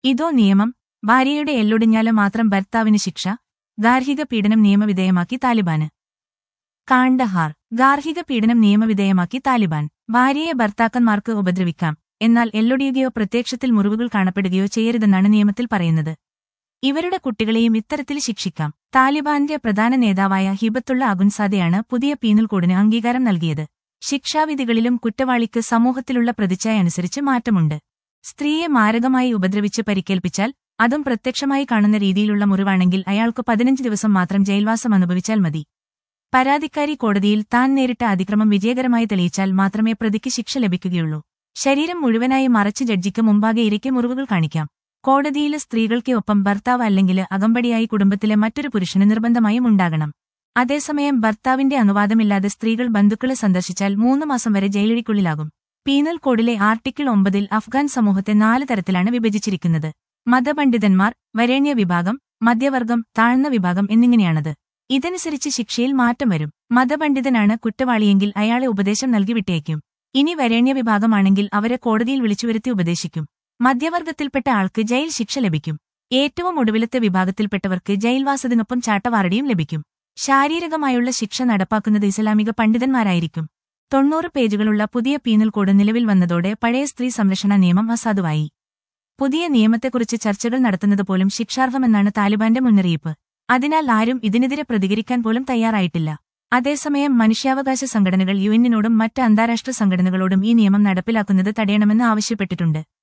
ഇതോ നിയമം ഭാര്യയുടെ എല്ലൊടിഞ്ഞാല് മാത്രം ഭർത്താവിന് ശിക്ഷ ഗാർഹിക പീഡനം നിയമവിധേയമാക്കി താലിബാന് കാണ്ഡഹാർ ഗാർഹിക പീഡനം നിയമവിധേയമാക്കി താലിബാൻ ഭാര്യയെ ഭർത്താക്കന്മാർക്ക് ഉപദ്രവിക്കാം എന്നാൽ എല്ലൊടിയുകയോ പ്രത്യക്ഷത്തിൽ മുറിവുകൾ കാണപ്പെടുകയോ ചെയ്യരുതെന്നാണ് നിയമത്തിൽ പറയുന്നത് ഇവരുടെ കുട്ടികളെയും ഇത്തരത്തിൽ ശിക്ഷിക്കാം താലിബാന്റെ പ്രധാന നേതാവായ ഹിബത്തുള്ള അഗുൻസാദയാണ് പുതിയ പീനൽ കോഡിന് അംഗീകാരം നൽകിയത് ശിക്ഷാവിധികളിലും കുറ്റവാളിക്ക് സമൂഹത്തിലുള്ള പ്രതിച്ഛായ അനുസരിച്ച് മാറ്റമുണ്ട് സ്ത്രീയെ മാരകമായി ഉപദ്രവിച്ച് പരിക്കേൽപ്പിച്ചാൽ അതും പ്രത്യക്ഷമായി കാണുന്ന രീതിയിലുള്ള മുറിവാണെങ്കിൽ അയാൾക്ക് പതിനഞ്ച് ദിവസം മാത്രം ജയിൽവാസം അനുഭവിച്ചാൽ മതി പരാതിക്കാരി കോടതിയിൽ താൻ നേരിട്ട അതിക്രമം വിജയകരമായി തെളിയിച്ചാൽ മാത്രമേ പ്രതിക്ക് ശിക്ഷ ലഭിക്കുകയുള്ളൂ ശരീരം മുഴുവനായി മറച്ച് ജഡ്ജിക്ക് മുമ്പാകെ ഇരിക്കെ മുറിവുകൾ കാണിക്കാം കോടതിയിൽ സ്ത്രീകൾക്ക് ഒപ്പം ഭർത്താവ് അല്ലെങ്കിൽ അകമ്പടിയായി കുടുംബത്തിലെ മറ്റൊരു പുരുഷന് നിർബന്ധമായും ഉണ്ടാകണം അതേസമയം ഭർത്താവിന്റെ അനുവാദമില്ലാതെ സ്ത്രീകൾ ബന്ധുക്കളെ സന്ദർശിച്ചാൽ മൂന്ന് മാസം വരെ ജയിലഴിക്കുള്ളിലാകും പീനൽ കോഡിലെ ആർട്ടിക്കിൾ ഒമ്പതിൽ അഫ്ഗാൻ സമൂഹത്തെ നാല് തരത്തിലാണ് വിഭജിച്ചിരിക്കുന്നത് മതപണ്ഡിതന്മാർ വരേണ്യ വിഭാഗം മധ്യവർഗം താഴ്ന്ന വിഭാഗം എന്നിങ്ങനെയാണത് ഇതനുസരിച്ച് ശിക്ഷയിൽ മാറ്റം വരും മതപണ്ഡിതനാണ് കുറ്റവാളിയെങ്കിൽ അയാളെ ഉപദേശം നൽകി വിട്ടേക്കും ഇനി വരേണ്യ വിഭാഗമാണെങ്കിൽ അവരെ കോടതിയിൽ വിളിച്ചുവരുത്തി ഉപദേശിക്കും മധ്യവർഗത്തിൽപ്പെട്ട ആൾക്ക് ജയിൽ ശിക്ഷ ലഭിക്കും ഏറ്റവും ഒടുവിലത്തെ വിഭാഗത്തിൽപ്പെട്ടവർക്ക് ജയിൽവാസത്തിനൊപ്പം ചാട്ടവാറടിയും ലഭിക്കും ശാരീരികമായുള്ള ശിക്ഷ നടപ്പാക്കുന്നത് ഇസ്ലാമിക പണ്ഡിതന്മാരായിരിക്കും തൊണ്ണൂറ് പേജുകളുള്ള പുതിയ പീനൽ കോഡ് നിലവിൽ വന്നതോടെ പഴയ സ്ത്രീ സംരക്ഷണ നിയമം അസാധുവായി പുതിയ നിയമത്തെക്കുറിച്ച് ചർച്ചകൾ നടത്തുന്നത് പോലും ശിക്ഷാർഹമെന്നാണ് താലിബാന്റെ മുന്നറിയിപ്പ് അതിനാൽ ആരും ഇതിനെതിരെ പ്രതികരിക്കാൻ പോലും തയ്യാറായിട്ടില്ല അതേസമയം മനുഷ്യാവകാശ സംഘടനകൾ യുഎന്നിനോടും മറ്റ് അന്താരാഷ്ട്ര സംഘടനകളോടും ഈ നിയമം നടപ്പിലാക്കുന്നത് തടയണമെന്ന് ആവശ്യപ്പെട്ടിട്ടുണ്ട്